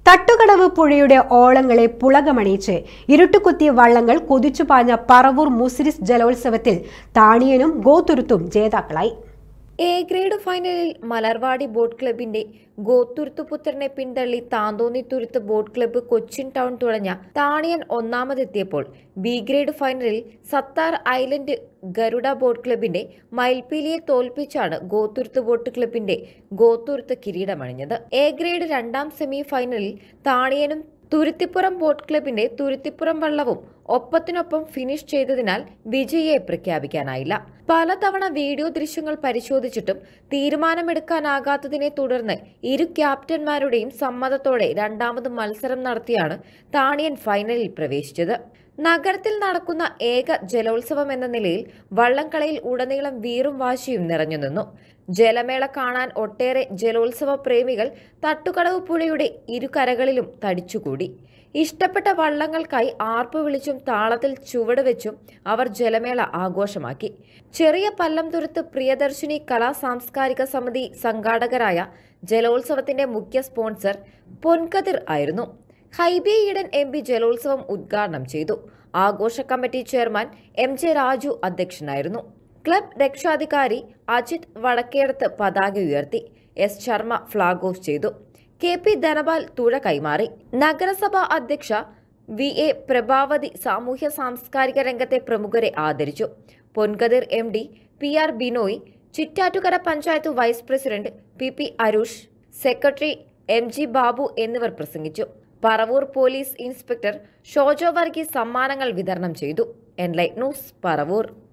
തട്ടുകടവ് പുഴയുടെ ഓളങ്ങളെ പുളകമണിയിച്ച് ഇരുട്ടുകുത്തിയ വള്ളങ്ങൾ കുതിച്ചു പാഞ്ഞ പറവൂർ മുസിരിസ് ജലോത്സവത്തിൽ താണിയനും ഗോതുരുത്തും ജേതാക്കളായി എ ഗ്രേഡ് ഫൈനലിൽ മലർവാടി ബോട്ട് ക്ലബിന്റെ ഗോത്തുരുത്തുപുത്രനെ പിന്തള്ളി Thanthonnithuruth boat club Cochin town തുഴഞ്ഞ താണിയൻ ഒന്നാമതെത്തിയപ്പോൾ ബി ഗ്രേഡ് ഫൈനലിൽ സത്താർ ഐലൻഡ് ഗരുഡ ബോട്ട് ക്ലബിന്റെ മയിൽപീലിയെ തോൽപ്പിച്ചാണ് ഗോത്തുരുത്ത് ബോട്ട് ക്ലബിന്റെ ഗോത്തുരുത്ത് കിരീടമണിഞ്ഞത് എ ഗ്രേഡ് രണ്ടാം സെമി ഫൈനലിൽ താണിയനും തുരുത്തിപ്പുറം ബോട്ട് ക്ലബിന്റെ തുരുത്തിപ്പുറം വള്ളവും ഒപ്പത്തിനൊപ്പം ഫിനിഷ് ചെയ്തതിനാൽ വിജയിയെ പ്രഖ്യാപിക്കാനായില്ല പലതവണ വീഡിയോ ദൃശ്യങ്ങൾ പരിശോധിച്ചിട്ടും തീരുമാനമെടുക്കാനാകാത്തതിനെ തുടർന്ന് ഇരു ക്യാപ്റ്റന്മാരുടെയും സമ്മതത്തോടെ രണ്ടാമത് മത്സരം നടത്തിയാണ് താണിയൻ ഫൈനലിൽ പ്രവേശിച്ചത് നഗരത്തിൽ നടക്കുന്ന ഏക ജലോത്സവം എന്ന നിലയിൽ വള്ളംകളിയിൽ ഉടനീളം വീറും വാശിയും നിറഞ്ഞു നിന്നു ജലമേള കാണാൻ ഒട്ടേറെ ജലോത്സവ പ്രേമികൾ തട്ടുകടവ് പുഴയുടെ ഇരുകരകളിലും തടിച്ചുകൂടി ഇഷ്ടപ്പെട്ട വള്ളങ്ങൾക്കായി ആർപ്പ് വിളിച്ചും താളത്തിൽ ചുവട് വെച്ചും അവർ ജലമേള ആഘോഷമാക്കി ചെറിയ പല്ലംതുരുത്ത് പ്രിയദർശിനി കലാ സാംസ്കാരിക സമിതി സംഘാടകരായ ജലോത്സവത്തിന്റെ മുഖ്യ സ്പോൺസർ പൊൻകതിർ ആയിരുന്നു ഹൈബി ഈഡൻ എം പി ജലോത്സവം ഉദ്ഘാടനം ചെയ്തു ആഘോഷ committee chairman M J Raju അധ്യക്ഷനായിരുന്നു ക്ലബ് രക്ഷാധികാരി അജിത് വടക്കേടത്ത് പതാക ഉയർത്തി എസ് ശർമ്മ ഫ്ളാഗ് ഓഫ് ചെയ്തു കെ പി ധനപാൽ തുഴ കൈമാറി നഗരസഭാ അധ്യക്ഷ വി എ പ്രഭാവതി സാമൂഹ്യ സാംസ്കാരിക രംഗത്തെ പ്രമുഖരെ ആദരിച്ചു Ponkathir M D P R Binoy Chittattukara panchayat vice president P P Arush secretary M G Babu എന്നിവർ പ്രസംഗിച്ചു പറവൂർ പോലീസ് ഇൻസ്പെക്ടർ ഷോജോ വർഗീസ് സമ്മാനങ്ങൾ വിതരണം ചെയ്തു എൻലൈറ്റ് ന്യൂസ് പറവൂർ